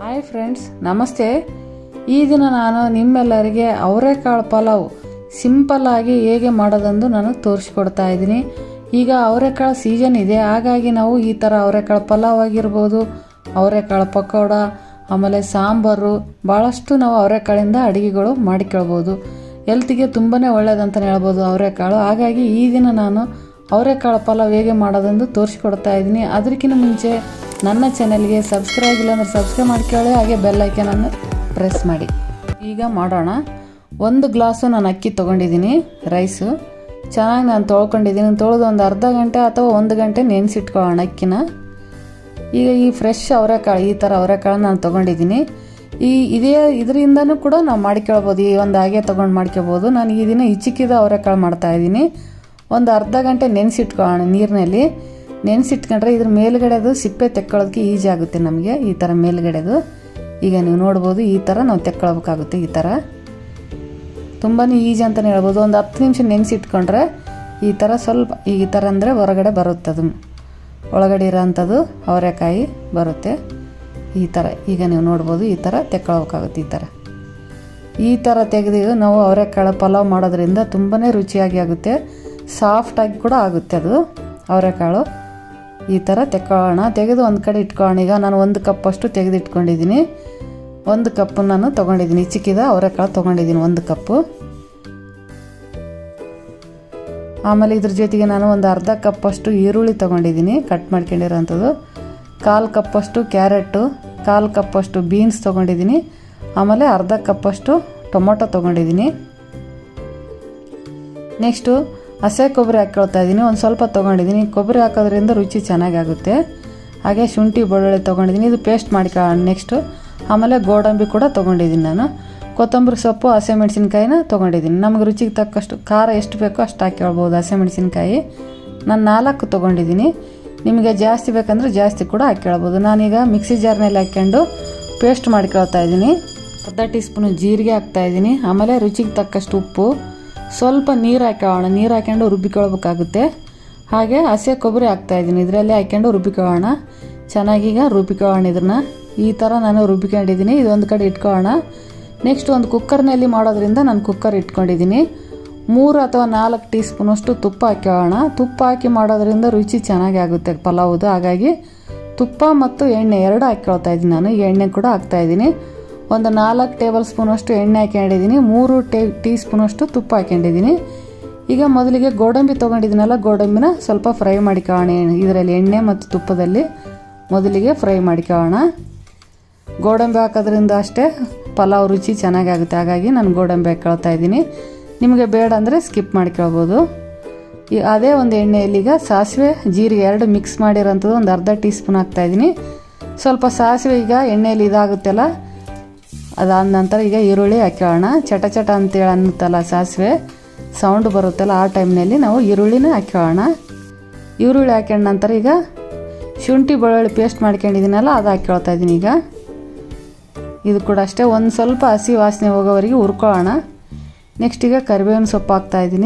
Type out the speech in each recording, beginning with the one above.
hi friends ನಮಸ್ತೆ ಈ ದಿನ ನಾನು ನಿಮ್ಮೆಲ್ಲರಿಗೆ ಅವರೆಕಾಳು ಪಲಾವ್ ಸಿಂಪಲ್ ಆಗಿ ಹೇಗೆ ಮಾಡೋದೆಂದು ನಾನು ತೋರಿಸ್ಕೊಡ್ತಾ ಇದ್ದೀನಿ ಈಗ ಅವರೆಕಾಳು ಸೀಸನ್ ಇದೆ ಹಾಗಾಗಿ ನಾವು ಈ ಥರ ಅವರೆಕಾಳು ಪಲಾವ್ ಆಗಿರ್ಬೋದು ಅವರೆಕಾಳು ಪಕೋಡ ಆಮೇಲೆ ಸಾಂಬಾರು ಭಾಳಷ್ಟು ನಾವು ಅವರೆಕಾಳಿಂದ ಅಡುಗೆಗಳು ಮಾಡಿಕೊಳ್ಬೋದು ಹೆಲ್ತಿಗೆ ತುಂಬಾ ಒಳ್ಳೆಯದಂತಲೇ ಹೇಳ್ಬೋದು ಅವರೆಕಾಳು ಹಾಗಾಗಿ ಈ ದಿನ ನಾನು ಅವರೆಕಾಳು ಪಲಾವ್ ಹೇಗೆ ಮಾಡೋದೆಂದು ತೋರಿಸ್ಕೊಡ್ತಾ ಇದ್ದೀನಿ ಅದಕ್ಕಿಂತ ಮುಂಚೆ ನನ್ನ ಚಾನೆಲ್ಗೆ ಸಬ್ಸ್ಕ್ರೈಬ್ ಇಲ್ಲ ಅಂದರೆ ಸಬ್ಸ್ಕ್ರೈಬ್ ಮಾಡ್ಕೊಳ್ಳಿ ಹಾಗೆ ಬೆಲ್ ಐಕನನ್ನು ಪ್ರೆಸ್ ಮಾಡಿ ಈಗ ಮಾಡೋಣ ಒಂದು ಗ್ಲಾಸು ನಾನು ಅಕ್ಕಿ ತೊಗೊಂಡಿದ್ದೀನಿ ರೈಸು ಚೆನ್ನಾಗಿ ನಾನು ತೊಳ್ಕೊಂಡಿದ್ದೀನಿ ತೊಳೆದು ಒಂದು ಅರ್ಧ ಗಂಟೆ ಅಥವಾ ಒಂದು ಗಂಟೆ ನೆನೆಸಿಟ್ಕೊಳ್ಳೋಣ ಅಕ್ಕಿನ ಈಗ ಈ ಫ್ರೆಶ್ ಅವರೆಕಾಳು ಈ ಥರ ಅವರೆಕಾಳು ನಾನು ತೊಗೊಂಡಿದ್ದೀನಿ ಈ ಇದೇ ಇದರಿಂದನೂ ಕೂಡ ನಾವು ಮಾಡ್ಕೊಳ್ಬೋದು ಈ ಒಂದು ಹಾಗೆ ತೊಗೊಂಡು ಮಾಡ್ಕೊಬೋದು ನಾನು ಈ ದಿನ ಇಚ್ಚಿಕ್ಕಿದ ಅವರೆಕಾಳು ಮಾಡ್ತಾಯಿದ್ದೀನಿ ಒಂದು ಅರ್ಧ ಗಂಟೆ ನೆನೆಸಿಟ್ಕೊಳ್ಳೋಣ ನೀರಿನಲ್ಲಿ ನೆನೆಸಿಟ್ಕೊಂಡ್ರೆ ಇದ್ರ ಮೇಲ್ಗಡೆದು ಸಿಪ್ಪೆ ತೆಕ್ಕೊಳ್ಳೋದಕ್ಕೆ ಈಜಿ ಆಗುತ್ತೆ ನಮಗೆ ಈ ಥರ ಮೇಲ್ಗಡೆದು ಈಗ ನೀವು ನೋಡ್ಬೋದು ಈ ಥರ ನಾವು ತೆಕ್ಕೊಳ್ಬೇಕಾಗುತ್ತೆ ಈ ಥರ ತುಂಬಾ ಈಜಿ ಅಂತಲೇ ಹೇಳ್ಬೋದು ಒಂದು ಹತ್ತು ನಿಮಿಷ ನೆನೆಸಿಟ್ಕೊಂಡ್ರೆ ಈ ಥರ ಸ್ವಲ್ಪ ಈ ಥರ ಅಂದರೆ ಹೊರಗಡೆ ಬರುತ್ತೆ ಅದು ಒಳಗಡೆ ಇರೋಂಥದ್ದು ಅವರೆಕಾಯಿ ಬರುತ್ತೆ ಈ ಥರ ಈಗ ನೀವು ನೋಡ್ಬೋದು ಈ ಥರ ತೆಕ್ಕೊಳ್ಬೇಕಾಗುತ್ತೆ ಈ ಥರ ಈ ಥರ ತೆಗೆದು ನಾವು ಅವರೆಕಾಳು ಪಲಾವ್ ಮಾಡೋದ್ರಿಂದ ತುಂಬಾ ರುಚಿಯಾಗಿ ಆಗುತ್ತೆ ಸಾಫ್ಟಾಗಿ ಕೂಡ ಆಗುತ್ತೆ ಅದು ಅವರೆಕಾಳು ಈ ಥರ ತೆಕ್ಕೊಳ್ಳೋಣ ತೆಗೆದು ಒಂದು ಕಡೆ ಇಟ್ಕೊಳ್ಳೋಣ ಈಗ ನಾನು ಒಂದು ಕಪ್ಪಷ್ಟು ತೆಗೆದು ಇಟ್ಕೊಂಡಿದ್ದೀನಿ ಒಂದು ಕಪ್ಪು ನಾನು ತೊಗೊಂಡಿದ್ದೀನಿ ಚಿಕ್ಕಿದ ಅವರೆಕಾಳು ತೊಗೊಂಡಿದ್ದೀನಿ ಒಂದು ಕಪ್ಪು ಆಮೇಲೆ ಇದ್ರ ಜೊತೆಗೆ ನಾನು ಒಂದು ಅರ್ಧ ಕಪ್ಪಷ್ಟು ಈರುಳ್ಳಿ ತೊಗೊಂಡಿದ್ದೀನಿ ಕಟ್ ಮಾಡ್ಕೊಂಡಿರೋಂಥದ್ದು ಕಾಲು ಕಪ್ಪಷ್ಟು ಕ್ಯಾರೆಟು ಕಾಲು ಕಪ್ಪಷ್ಟು ಬೀನ್ಸ್ ತೊಗೊಂಡಿದ್ದೀನಿ ಆಮೇಲೆ ಅರ್ಧ ಕಪ್ಪಷ್ಟು ಟೊಮೊಟೊ ತೊಗೊಂಡಿದ್ದೀನಿ ನೆಕ್ಸ್ಟು ಹಸೆ ಕೊಬ್ಬರಿ ಹಾಕ್ಕೊಳ್ತಾ ಇದ್ದೀನಿ ಒಂದು ಸ್ವಲ್ಪ ತೊಗೊಂಡಿದ್ದೀನಿ ಕೊಬ್ಬರಿ ಹಾಕೋದ್ರಿಂದ ರುಚಿ ಚೆನ್ನಾಗಾಗುತ್ತೆ ಹಾಗೆ ಶುಂಠಿ ಬೆಳ್ಳುಳ್ಳಿ ತೊಗೊಂಡಿದ್ದೀನಿ ಇದು ಪೇಸ್ಟ್ ಮಾಡ್ಕೊಳ್ಳೋಣ ನೆಕ್ಸ್ಟು ಆಮೇಲೆ ಗೋಡಂಬಿ ಕೂಡ ತೊಗೊಂಡಿದ್ದೀನಿ ನಾನು ಕೊತ್ತಂಬರಿ ಸೊಪ್ಪು ಹಸಿಮೆಣ್ಸಿನ್ಕಾಯಿನ ತೊಗೊಂಡಿದ್ದೀನಿ ನಮಗೆ ರುಚಿಗೆ ತಕ್ಕಷ್ಟು ಖಾರ ಎಷ್ಟು ಬೇಕೋ ಅಷ್ಟು ಹಾಕ್ಕೊಳ್ಬೋದು ಹಸಿಮೆಣ್ಸಿನ್ಕಾಯಿ ನಾನು ನಾಲ್ಕು ತೊಗೊಂಡಿದ್ದೀನಿ ನಿಮಗೆ ಜಾಸ್ತಿ ಬೇಕಂದ್ರೆ ಜಾಸ್ತಿ ಕೂಡ ಹಾಕ್ಕೊಳ್ಬೋದು ನಾನೀಗ ಮಿಕ್ಸಿ ಜಾರ್ನಲ್ಲಿ ಹಾಕ್ಕೊಂಡು ಪೇಸ್ಟ್ ಮಾಡ್ಕೊಳ್ತಾ ಇದ್ದೀನಿ ಅರ್ಧ ಟೀ ಸ್ಪೂನು ಜೀರಿಗೆ ಹಾಕ್ತಾಯಿದ್ದೀನಿ ಆಮೇಲೆ ರುಚಿಗೆ ತಕ್ಕಷ್ಟು ಉಪ್ಪು ಸ್ವಲ್ಪ ನೀರು ಹಾಕೊಳ್ಳೋಣ ನೀರು ಹಾಕ್ಕೊಂಡು ರುಬ್ಬಿಕೊಳ್ಬೇಕಾಗುತ್ತೆ ಹಾಗೆ ಹಸಿ ಕೊಬ್ಬರಿ ಹಾಕ್ತಾಯಿದ್ದೀನಿ ಇದರಲ್ಲೇ ಹಾಕ್ಕೊಂಡು ರುಬ್ಬಿಕೊಳ್ಳೋಣ ಚೆನ್ನಾಗೀಗ ರುಬ್ಬಿಕೊಳ್ಳೋಣ ಇದನ್ನ ಈ ಥರ ನಾನು ರುಬ್ಬಿಕೊಂಡಿದ್ದೀನಿ ಇದೊಂದು ಕಡೆ ಇಟ್ಕೊಳ್ಳೋಣ ನೆಕ್ಸ್ಟ್ ಒಂದು ಕುಕ್ಕರ್ನಲ್ಲಿ ಮಾಡೋದ್ರಿಂದ ನಾನು ಕುಕ್ಕರ್ ಇಟ್ಕೊಂಡಿದ್ದೀನಿ ಮೂರು ಅಥವಾ ನಾಲ್ಕು ಟೀ ಸ್ಪೂನಷ್ಟು ತುಪ್ಪ ಹಾಕ್ಕೊಳ್ಳೋಣ ತುಪ್ಪ ಹಾಕಿ ಮಾಡೋದ್ರಿಂದ ರುಚಿ ಚೆನ್ನಾಗಿ ಆಗುತ್ತೆ ಪಲಾವ್ದು ಹಾಗಾಗಿ ತುಪ್ಪ ಮತ್ತು ಎಣ್ಣೆ ಎರಡು ಹಾಕ್ಕೊಳ್ತಾ ಇದ್ದೀನಿ ನಾನು ಈಗ ಎಣ್ಣೆ ಕೂಡ ಹಾಕ್ತಾಯಿದ್ದೀನಿ ಒಂದು ನಾಲ್ಕು ಟೇಬಲ್ ಸ್ಪೂನಷ್ಟು ಎಣ್ಣೆ ಹಾಕೊಂಡಿದ್ದೀನಿ ಮೂರು ಟೇ ಟೀ ಸ್ಪೂನಷ್ಟು ತುಪ್ಪ ಹಾಕೊಂಡಿದ್ದೀನಿ ಈಗ ಮೊದಲಿಗೆ ಗೋಡಂಬಿ ತೊಗೊಂಡಿದ್ದೀನಲ್ಲ ಗೋಡಂಬಿನ ಸ್ವಲ್ಪ ಫ್ರೈ ಮಾಡಿಕೊಳ್ಳೋಣ ಇದರಲ್ಲಿ ಎಣ್ಣೆ ಮತ್ತು ತುಪ್ಪದಲ್ಲಿ ಮೊದಲಿಗೆ ಫ್ರೈ ಮಾಡಿಕೊಳ್ಳೋಣ ಗೋಡಂಬಿ ಹಾಕೋದ್ರಿಂದ ಅಷ್ಟೇ ಪಲಾವ್ ರುಚಿ ಚೆನ್ನಾಗಾಗುತ್ತೆ ಹಾಗಾಗಿ ನಾನು ಗೋಡಂಬಿ ಹಾಕ್ಕೊಳ್ತಾ ಇದ್ದೀನಿ ನಿಮಗೆ ಬೇಡ ಅಂದರೆ ಸ್ಕಿಪ್ ಮಾಡ್ಕೊಳ್ಬೋದು ಈ ಅದೇ ಒಂದು ಎಣ್ಣೆಯಲ್ಲಿ ಈಗ ಸಾಸಿವೆ ಜೀರಿಗೆ ಎರಡು ಮಿಕ್ಸ್ ಮಾಡಿರೋಂಥದ್ದು ಒಂದು ಅರ್ಧ ಟೀ ಸ್ಪೂನ್ ಹಾಕ್ತಾಯಿದ್ದೀನಿ ಸ್ವಲ್ಪ ಸಾಸಿವೆ ಈಗ ಎಣ್ಣೆಯಲ್ಲಿ ಇದಾಗುತ್ತಲ್ಲ ಅದಾದ ನಂತರ ಈಗ ಈರುಳ್ಳಿ ಹಾಕ್ಕೊಳ್ಳೋಣ ಚಟ ಚಟ ಅಂತೇಳಿ ಅನ್ನುತ್ತಲ್ಲ ಸಾಸಿವೆ ಸೌಂಡ್ ಬರುತ್ತಲ್ಲ ಆ ಟೈಮ್ನಲ್ಲಿ ನಾವು ಈರುಳ್ಳಿನ ಹಾಕ್ಕೊಳ್ಳೋಣ ಈರುಳ್ಳಿ ಹಾಕ್ಕೊಂಡ ನಂತರ ಈಗ ಶುಂಠಿ ಬೆಳ್ಳುಳ್ಳಿ ಪೇಸ್ಟ್ ಮಾಡ್ಕೊಂಡಿದ್ದೀನಲ್ಲ ಅದು ಹಾಕ್ಕೊಳ್ತಾ ಇದ್ದೀನಿ ಈಗ ಇದು ಕೂಡ ಅಷ್ಟೇ ಒಂದು ಸ್ವಲ್ಪ ಹಸಿ ವಾಸನೆ ಹೋಗೋವರೆಗೆ ಹುರ್ಕೊಳ್ಳೋಣ ನೆಕ್ಸ್ಟ್ ಈಗ ಕರಿಬೇವಿನ ಸೊಪ್ಪು ಹಾಕ್ತಾಯಿದ್ದೀನಿ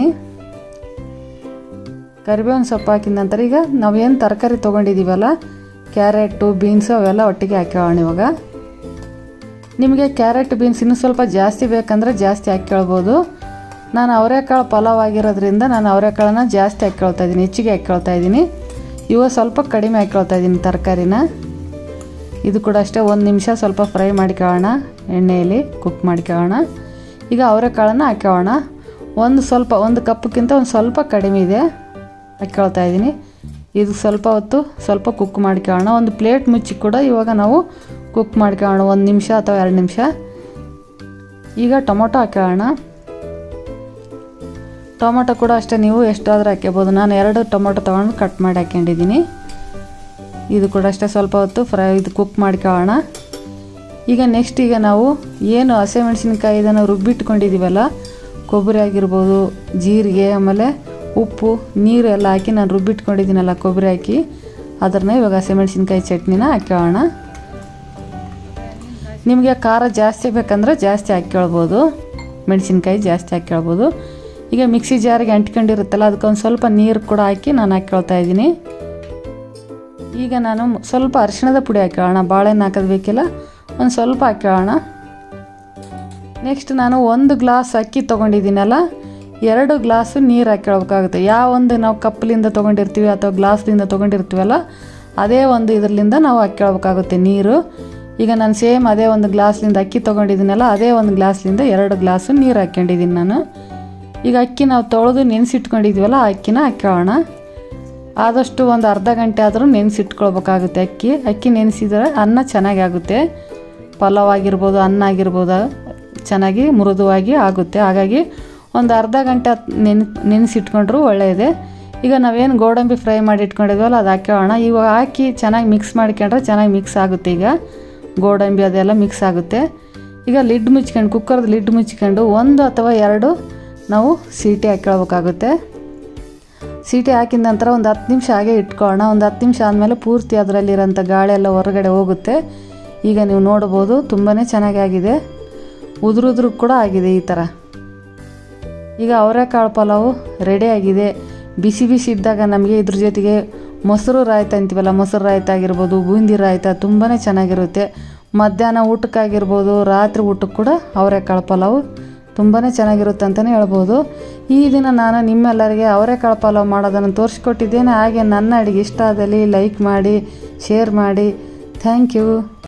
ಕರಿಬೇವಿನ ಸೊಪ್ಪು ಹಾಕಿದ ನಂತರ ಈಗ ನಾವೇನು ತರಕಾರಿ ತೊಗೊಂಡಿದ್ದೀವಲ್ಲ ಕ್ಯಾರೆಟು ಬೀನ್ಸು ಅವೆಲ್ಲ ಒಟ್ಟಿಗೆ ಹಾಕ್ಕೊಳ್ಳೋಣ ಇವಾಗ ನಿಮಗೆ ಕ್ಯಾರೆಟ್ ಬೀನ್ಸ್ ಇನ್ನೂ ಸ್ವಲ್ಪ ಜಾಸ್ತಿ ಬೇಕಂದ್ರೆ ಜಾಸ್ತಿ ಹಾಕ್ಕೊಳ್ಬೋದು ನಾನು ಅವರೆಕಾಳು ಪಲಾವ್ ಆಗಿರೋದ್ರಿಂದ ನಾನು ಅವರೆಕಾಳನ್ನ ಜಾಸ್ತಿ ಹಾಕ್ಕೊಳ್ತಾ ಇದ್ದೀನಿ ಹೆಚ್ಚಿಗೆ ಹಾಕ್ಕೊಳ್ತಾ ಇದ್ದೀನಿ ಇವ ಸ್ವಲ್ಪ ಕಡಿಮೆ ಹಾಕ್ಕೊಳ್ತಾ ಇದ್ದೀನಿ ತರಕಾರಿನ ಇದು ಕೂಡ ಅಷ್ಟೇ ಒಂದು ನಿಮಿಷ ಸ್ವಲ್ಪ ಫ್ರೈ ಮಾಡ್ಕೊಳ್ಳೋಣ ಎಣ್ಣೆಯಲ್ಲಿ ಕುಕ್ ಮಾಡ್ಕೊಳ್ಳೋಣ ಈಗ ಅವರೆಕಾಳನ್ನು ಹಾಕ್ಕೊಳ್ಳೋಣ ಒಂದು ಸ್ವಲ್ಪ ಒಂದು ಕಪ್ಪಿಗಿಂತ ಒಂದು ಸ್ವಲ್ಪ ಕಡಿಮೆ ಇದೆ ಹಾಕ್ಕೊಳ್ತಾ ಇದ್ದೀನಿ ಇದು ಸ್ವಲ್ಪ ಹೊತ್ತು ಸ್ವಲ್ಪ ಕುಕ್ ಮಾಡ್ಕೊಳ್ಳೋಣ ಒಂದು ಪ್ಲೇಟ್ ಮುಚ್ಚಿ ಕೂಡ ಇವಾಗ ನಾವು ಕುಕ್ ಮಾಡ್ಕೊಳ್ಳೋಣ ಒಂದು ನಿಮಿಷ ಅಥವಾ ಎರಡು ನಿಮಿಷ ಈಗ ಟೊಮೊಟೊ ಹಾಕೋಣ ಟೊಮೊಟೊ ಕೂಡ ಅಷ್ಟೇ ನೀವು ಎಷ್ಟಾದರೂ ಹಾಕ್ಕೋಬೋದು ನಾನು ಎರಡು ಟೊಮೊಟೊ ತೊಗೊಂಡು ಕಟ್ ಮಾಡಿ ಹಾಕ್ಕೊಂಡಿದ್ದೀನಿ ಇದು ಕೂಡ ಅಷ್ಟೇ ಸ್ವಲ್ಪ ಹೊತ್ತು ಫ್ರೈ ಇದು ಕುಕ್ ಮಾಡ್ಕೊಳ್ಳೋಣ ಈಗ ನೆಕ್ಸ್ಟ್ ಈಗ ನಾವು ಏನು ಹಸಿಮೆಣ್ಸಿನ್ಕಾಯಿ ಇದನ್ನು ರುಬ್ಬಿಟ್ಕೊಂಡಿದ್ದೀವಲ್ಲ ಕೊಬ್ಬರಿ ಆಗಿರ್ಬೋದು ಜೀರಿಗೆ ಆಮೇಲೆ ಉಪ್ಪು ನೀರು ಎಲ್ಲ ಹಾಕಿ ನಾನು ರುಬ್ಬಿಟ್ಕೊಂಡಿದ್ದೀನಲ್ಲ ಕೊಬ್ಬರಿ ಹಾಕಿ ಅದನ್ನ ಇವಾಗ ಹಸಿಮೆಣ್ಸಿನ್ಕಾಯಿ ಚಟ್ನಿನ ಹಾಕ್ಕೊಳ್ಳೋಣ ನಿಮಗೆ ಖಾರ ಜಾಸ್ತಿ ಬೇಕಂದ್ರೆ ಜಾಸ್ತಿ ಹಾಕ್ಕೊಳ್ಬೋದು ಮೆಣಸಿನ್ಕಾಯಿ ಜಾಸ್ತಿ ಹಾಕ್ಕೊಳ್ಬೋದು ಈಗ ಮಿಕ್ಸಿ ಜಾರಿಗೆ ಅಂಟ್ಕೊಂಡಿರುತ್ತಲ್ಲ ಅದಕ್ಕೊಂದು ಸ್ವಲ್ಪ ನೀರು ಕೂಡ ಹಾಕಿ ನಾನು ಹಾಕ್ಕೊಳ್ತಾ ಇದ್ದೀನಿ ಈಗ ನಾನು ಸ್ವಲ್ಪ ಅರಿಶಿಣದ ಪುಡಿ ಹಾಕೊಳ್ಳೋಣ ಬಾಳೆಹಣ್ಣು ಹಾಕೋದು ಬೇಕಿಲ್ಲ ಒಂದು ಸ್ವಲ್ಪ ಹಾಕ್ಕೊಳ್ಳೋಣ ನೆಕ್ಸ್ಟ್ ನಾನು ಒಂದು ಗ್ಲಾಸ್ ಅಕ್ಕಿ ತೊಗೊಂಡಿದ್ದೀನಲ್ಲ ಎರಡು ಗ್ಲಾಸು ನೀರು ಹಾಕ್ಕೊಳ್ಬೇಕಾಗುತ್ತೆ ಯಾವ ಒಂದು ನಾವು ಕಪ್ಪಲಿಂದ ತೊಗೊಂಡಿರ್ತೀವಿ ಅಥವಾ ಗ್ಲಾಸ್ಲಿಂದ ತೊಗೊಂಡಿರ್ತೀವಲ್ಲ ಅದೇ ಒಂದು ಇದರಿಂದ ನಾವು ಹಾಕ್ಕೊಳ್ಬೇಕಾಗುತ್ತೆ ನೀರು ಈಗ ನಾನು ಸೇಮ್ ಅದೇ ಒಂದು ಗ್ಲಾಸ್ಲಿಂದ ಅಕ್ಕಿ ತೊಗೊಂಡಿದ್ದೀನಲ್ಲ ಅದೇ ಒಂದು ಗ್ಲಾಸ್ಲಿಂದ ಎರಡು ಗ್ಲಾಸು ನೀರು ಹಾಕ್ಕೊಂಡಿದ್ದೀನಿ ನಾನು ಈಗ ಅಕ್ಕಿ ನಾವು ತೊಳೆದು ನೆನೆಸಿಟ್ಕೊಂಡಿದ್ದೀವಲ್ಲ ಆ ಅಕ್ಕಿನ ಹಾಕ್ಕೊಳ್ಳೋಣ ಆದಷ್ಟು ಒಂದು ಅರ್ಧ ಗಂಟೆ ಆದರೂ ನೆನೆಸಿಟ್ಕೊಳ್ಬೇಕಾಗುತ್ತೆ ಅಕ್ಕಿ ಅಕ್ಕಿ ನೆನೆಸಿದರೆ ಅನ್ನ ಚೆನ್ನಾಗಿ ಆಗುತ್ತೆ ಪಲಾವ್ ಆಗಿರ್ಬೋದು ಅನ್ನ ಆಗಿರ್ಬೋದು ಚೆನ್ನಾಗಿ ಮೃದುವಾಗಿ ಆಗುತ್ತೆ ಹಾಗಾಗಿ ಒಂದು ಅರ್ಧ ಗಂಟೆ ನೆನೆ ನೆನೆಸಿಟ್ಕೊಂಡ್ರು ಒಳ್ಳೆಯದೇ ಈಗ ನಾವೇನು ಗೋಡಂಬಿ ಫ್ರೈ ಮಾಡಿ ಇಟ್ಕೊಂಡಿದ್ವಲ್ಲ ಅದು ಹಾಕ್ಕೊಳ್ಳೋಣ ಇವಾಗ ಹಾಕಿ ಚೆನ್ನಾಗಿ ಮಿಕ್ಸ್ ಮಾಡ್ಕೊಂಡ್ರೆ ಚೆನ್ನಾಗಿ ಮಿಕ್ಸ್ ಆಗುತ್ತೆ ಈಗ ಗೋಡಂಬಿ ಅದೆಲ್ಲ ಮಿಕ್ಸ್ ಆಗುತ್ತೆ ಈಗ ಲಿಡ್ ಮುಚ್ಕೊಂಡು ಕುಕ್ಕರ್ದು ಲಿಡ್ ಮುಚ್ಕೊಂಡು ಒಂದು ಅಥವಾ ಎರಡು ನಾವು ಸೀಟಿ ಹಾಕ್ಕೊಳ್ಬೇಕಾಗುತ್ತೆ ಸೀಟಿ ಹಾಕಿದ ನಂತರ ಒಂದು ಹತ್ತು ನಿಮಿಷ ಹಾಗೆ ಇಟ್ಕೊಳ್ಳೋಣ ಒಂದು ಹತ್ತು ನಿಮಿಷ ಆದಮೇಲೆ ಪೂರ್ತಿ ಅದರಲ್ಲಿರೋಂಥ ಗಾಳಿ ಎಲ್ಲ ಹೊರಗಡೆ ಹೋಗುತ್ತೆ ಈಗ ನೀವು ನೋಡ್ಬೋದು ತುಂಬಾ ಚೆನ್ನಾಗಿ ಆಗಿದೆ ಉದುರುದ್ರು ಕೂಡ ಆಗಿದೆ ಈ ಥರ ಈಗ ಅವರೆಕಾಳು ಪಲಾವು ರೆಡಿ ಆಗಿದೆ ಬಿಸಿ ಬಿಸಿ ಇದ್ದಾಗ ನಮಗೆ ಇದ್ರ ಜೊತೆಗೆ ಮೊಸರು ರಾಯ್ತ ಅಂತೀವಲ್ಲ ಮೊಸರು ರಾಯ್ತ ಆಗಿರ್ಬೋದು ಬೂಂದಿ ರಾಯ್ತ ತುಂಬಾ ಚೆನ್ನಾಗಿರುತ್ತೆ ಮಧ್ಯಾಹ್ನ ಊಟಕ್ಕಾಗಿರ್ಬೋದು ರಾತ್ರಿ ಊಟಕ್ಕೆ ಕೂಡ ಅವರೆಕಾಳು ಪಲಾವು ತುಂಬಾ ಚೆನ್ನಾಗಿರುತ್ತೆ ಅಂತಲೇ ಹೇಳ್ಬೋದು ಈ ದಿನ ನಾನು ನಿಮ್ಮೆಲ್ಲರಿಗೆ ಅವರೆಕಾಳು ಪಲಾವ್ ಮಾಡೋದನ್ನು ತೋರಿಸ್ಕೊಟ್ಟಿದ್ದೇನೆ ಹಾಗೆ ನನ್ನ ಅಡುಗೆ ಇಷ್ಟ ಆದಲ್ಲಿ ಲೈಕ್ ಮಾಡಿ ಶೇರ್ ಮಾಡಿ ಥ್ಯಾಂಕ್ ಯು